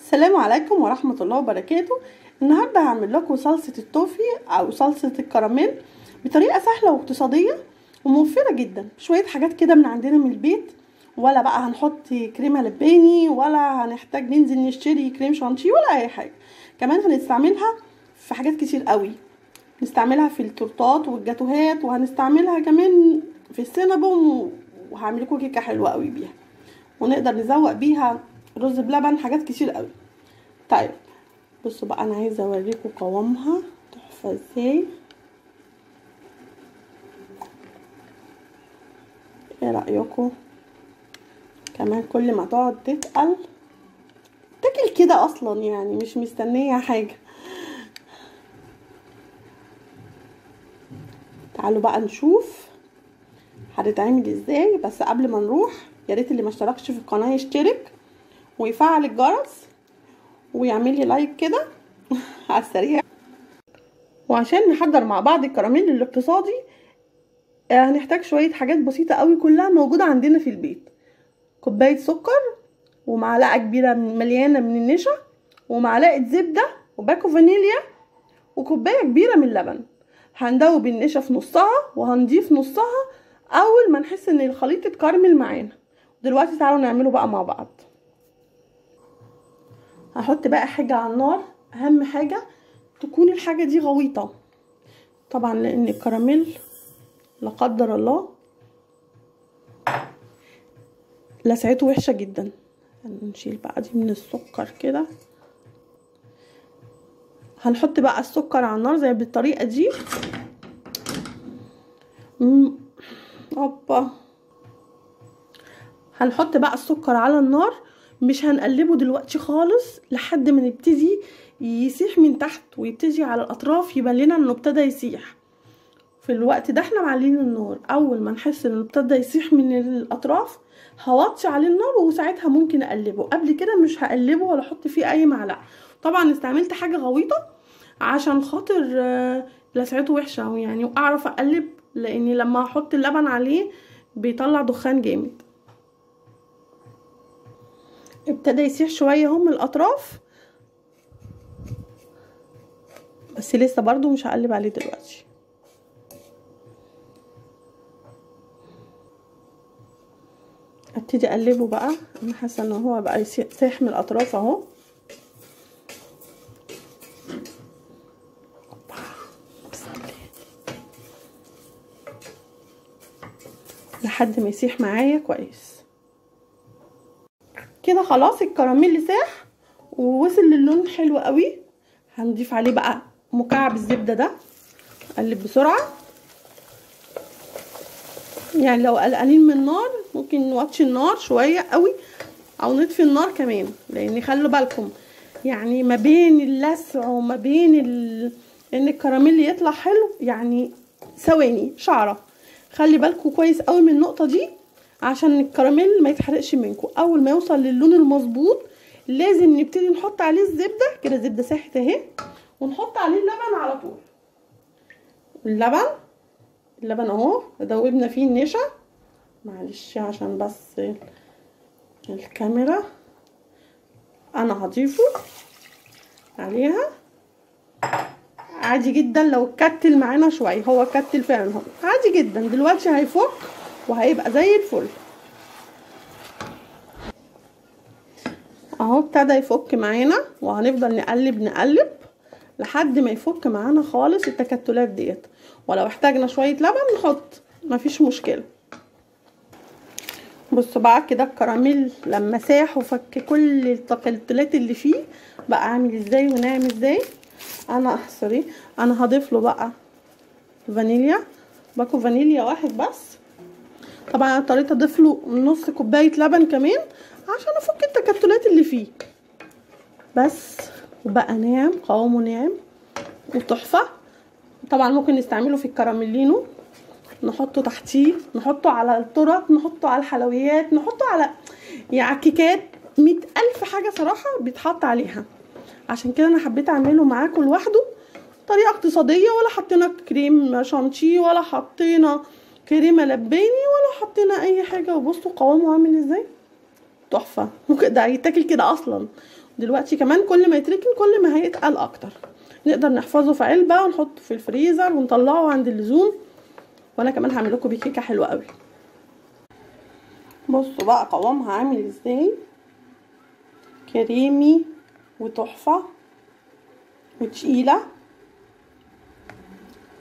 السلام عليكم ورحمة الله وبركاته النهاردة هعمل لكم صلصة التوفي أو صلصة الكراميل بطريقة سهلة واقتصادية وموفرة جدا شوية حاجات كده من عندنا من البيت ولا بقى هنحط كريمة لباني ولا هنحتاج ننزل نشتري كريم شانتيه ولا أي حاجة كمان هنستعملها في حاجات كتير قوي نستعملها في التورتات والجاتوهات وهنستعملها كمان في السينابون وهعمل لكم كيكه حلوه قوي بيها ونقدر نزوق بيها رز بلبن حاجات كتير قوي طيب بصوا بقى انا عايزه اوريكم قوامها تحفه ازاي ايه رايكم كمان كل ما تقعد تتقل تاكل كده اصلا يعني مش مستنيه حاجه تعالوا بقى نشوف هتتعمل ازاي بس قبل ما نروح يا ريت اللي ما اشتركش في القناه يشترك ويفعل الجرس ويعمل لي لايك كده على السريع وعشان نحضر مع بعض الكراميل الاقتصادي هنحتاج شويه حاجات بسيطه قوي كلها موجوده عندنا في البيت كوبايه سكر ومعلقه كبيره مليانه من النشا ومعلقه زبده وباكو فانيليا وكوبايه كبيره من اللبن هندوب النشا في نصها وهنضيف نصها اول ما نحس ان الخليط اتكرمل معانا دلوقتي تعالوا نعمله بقى مع بعض هحط بقى حاجه على النار اهم حاجه تكون الحاجه دي غويطه طبعا لان الكراميل لا قدر الله لسعته وحشه جدا نشيل بقى دي من السكر كده هنحط بقى السكر على النار زي بالطريقه دي اوبا هنحط بقى السكر على النار مش هنقلبه دلوقتي خالص لحد ما نبتدي يسيح من تحت ويبتدي على الاطراف يبان لنا انه ابتدى يسيح في الوقت ده احنا معلين النار اول ما نحس انه ابتدى يسيح من الاطراف هوطي عليه النار وساعتها ممكن اقلبه قبل كده مش هقلبه ولا احط فيه اي معلقه طبعا استعملت حاجه غويطه عشان خاطر لسعته وحشه يعني واعرف اقلب لاني لما احط اللبن عليه بيطلع دخان جامد ابتدى يسيح شويه اهو من الاطراف بس لسه برضو مش هقلب عليه دلوقتي ابتدي اقلبه بقى انا حاسه ان هو بقى يسيح من الاطراف اهو لحد ما يسيح معايا كويس كده خلاص الكراميل ساح ووصل للون حلو قوي هنضيف عليه بقى مكعب الزبده ده اقلب بسرعه يعني لو قلقانين من النار ممكن نوطي النار شويه قوي او نطفي النار كمان لان خلوا بالكم يعني ما بين اللسع وما بين ال... ان الكراميل يطلع حلو يعني ثواني شعره خلي بالكم كويس قوي من النقطه دي عشان الكراميل ما يتحرقش منكم اول ما يوصل للون المظبوط لازم نبتدي نحط عليه الزبده كده الزبده ساحت اهي ونحط عليه اللبن على طول اللبن اللبن اهو دوبنا فيه النشا معلش عشان بس الكاميرا انا هضيفه عليها عادي جدا لو اتكتل معانا شويه هو اتكتل فعلا هو عادي جدا دلوقتي هيفك وهيبقى زي الفل اهو ابتدى يفك معانا وهنفضل نقلب نقلب لحد ما يفك معانا خالص التكتلات ديت ولو احتاجنا شويه لبن نحط مفيش مشكله بصوا بقى كده الكراميل لما ساح وفك كل التكتلات اللي فيه بقى عامل ازاي وناعم ازاي انا سوري انا هضيف له بقى فانيليا باكو فانيليا واحد بس طبعا انا اضطريت اضيف له نص كوبايه لبن كمان عشان افك التكتلات اللي فيه بس وبقى ناعم قوامه ناعم وتحفه طبعا ممكن نستعمله في الكراميلينو نحطه تحتيه نحطه على التورت نحطه على الحلويات نحطه على يعني الكيكات مئة ألف حاجة صراحة بيتحط عليها عشان كده انا حبيت اعمله معاكم لوحده طريقه اقتصاديه ولا حطينا كريم شانتيه ولا حطينا كريمه لباني ولا حطينا اي حاجه وبصوا قوامه عامل ازاي تحفه ممكن ده يتاكل كده اصلا دلوقتي كمان كل ما يتركن كل ما هيتقل اكتر نقدر نحفظه في علبه ونحطه في الفريزر ونطلعه عند اللزوم وانا كمان هعمل لكم بيه كيكه حلوه قوي بصوا بقى قوامها عامل ازاي كريمي وتحفه وتقيله